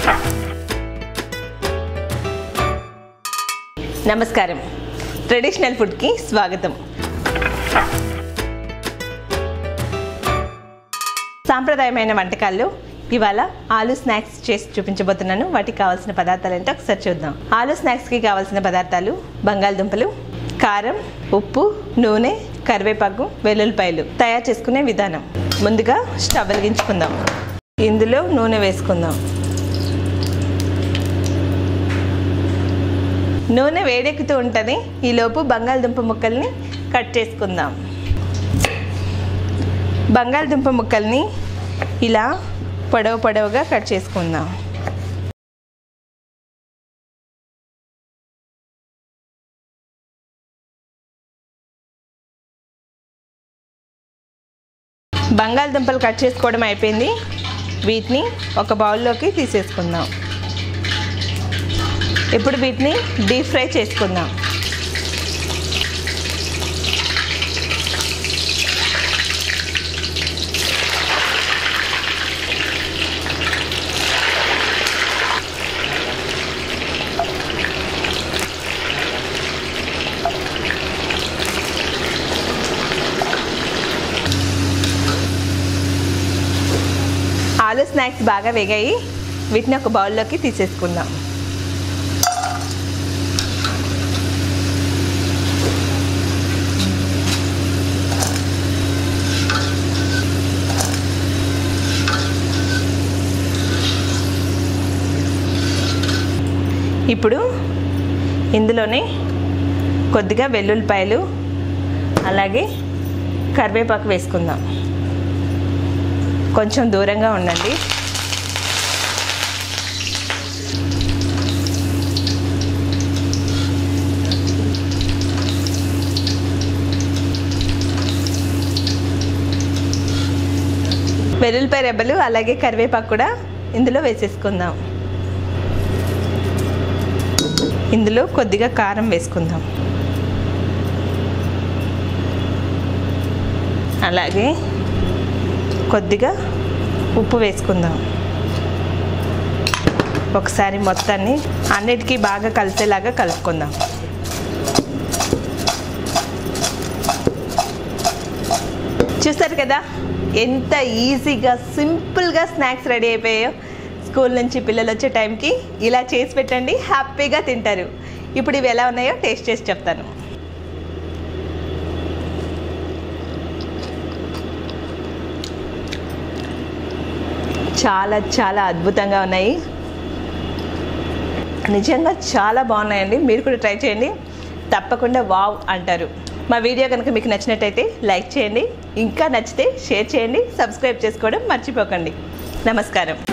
నమస్కారం ట్రెడిషనల్ ఫుడ్కి స్వాగతం సాంప్రదాయమైన వంటకాల్లో ఇవాళ ఆలు స్నాక్స్ చేసి చూపించబోతున్నాను వాటికి కావాల్సిన పదార్థాలు ఏంటో ఒకసారి చూద్దాం ఆలు స్నాక్స్కి కావాల్సిన పదార్థాలు బంగాళదుంపలు కారం ఉప్పు నూనె కరివేపాకు వెల్లుల్లిపాయలు తయారు చేసుకునే విధానం ముందుగా స్టవ్ వెలిగించుకుందాం ఇందులో నూనె వేసుకుందాం నూనె వేడెక్కుతూ ఉంటుంది ఈలోపు బంగాళదుంప ముక్కల్ని కట్ చేసుకుందాం బంగాళదుంప ముక్కల్ని ఇలా పొడవు పొడవుగా కట్ చేసుకుందాం బంగాళదుంపలు కట్ చేసుకోవడం అయిపోయింది వీటిని ఒక బౌల్లోకి తీసేసుకుందాం ఇప్పుడు వీటిని డీప్ ఫ్రై చేసుకుందాం ఆలు స్నాక్స్ బాగా వేగాయి వీటిని ఒక బౌల్లోకి తీసేసుకుందాం ఇప్పుడు ఇందులోనే కొద్దిగా వెల్లుల్లిపాయలు అలాగే కరివేపాకు వేసుకుందాం కొంచెం దూరంగా ఉండండి వెల్లుల్లిపాయ రెబ్బలు అలాగే కరివేపాకు కూడా ఇందులో వేసేసుకుందాం ఇందులో కొద్దిగా కారం వేసుకుందాం అలాగే కొద్దిగా ఉప్పు వేసుకుందాం ఒకసారి మొత్తాన్ని అన్నిటికీ బాగా కలిసేలాగా కలుపుకుందాం చూస్తారు కదా ఎంత ఈజీగా సింపుల్గా స్నాక్స్ రెడీ అయిపోయాయో స్కూల్ నుంచి పిల్లలు వచ్చే టైంకి ఇలా చేసి పెట్టండి హ్యాపీగా తింటారు ఇప్పుడు ఇవి ఎలా ఉన్నాయో టేస్ట్ చేసి చెప్తాను చాలా చాలా అద్భుతంగా ఉన్నాయి నిజంగా చాలా బాగున్నాయండి మీరు కూడా ట్రై చేయండి తప్పకుండా వావ్ అంటారు మా వీడియో కనుక మీకు నచ్చినట్టయితే లైక్ చేయండి ఇంకా నచ్చితే షేర్ చేయండి సబ్స్క్రైబ్ చేసుకోవడం మర్చిపోకండి నమస్కారం